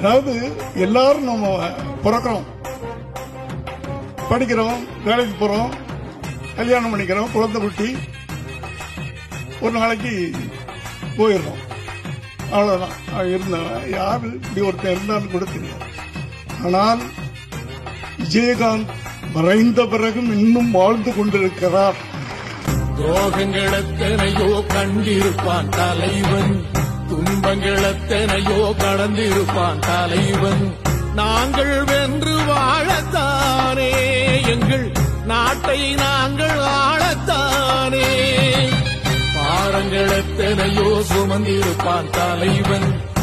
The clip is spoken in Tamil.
அதாவது எல்லாரும் நம்ம பிறக்கிறோம் படிக்கிறோம் வேலைக்கு போறோம் கல்யாணம் பண்ணிக்கிறோம் குழந்தை குட்டி ஒரு நாளைக்கு போயிடுறோம் அவ்வளவுதான் அவன் இருந்தான் யாரு இப்படி ஒருத்தன் இருந்தான்னு கூட தெரியாது ஆனால் விஜயகாந்த் மறைந்த பிறகும் இன்னும் வாழ்ந்து கொண்டிருக்கிறார் துரோகங்கள் எத்தனையோ கண்டிருப்பான் தலைவன் துன்பங்கள் எத்தனையோ கடந்திருப்பான் தலைவன் நாங்கள் வென்று வாழத்தானே எங்கள் நாட்டை நாங்கள் ஆளத்தானே பாரங்கள் எத்தனையோ சுமந்திருப்பான் தலைவன்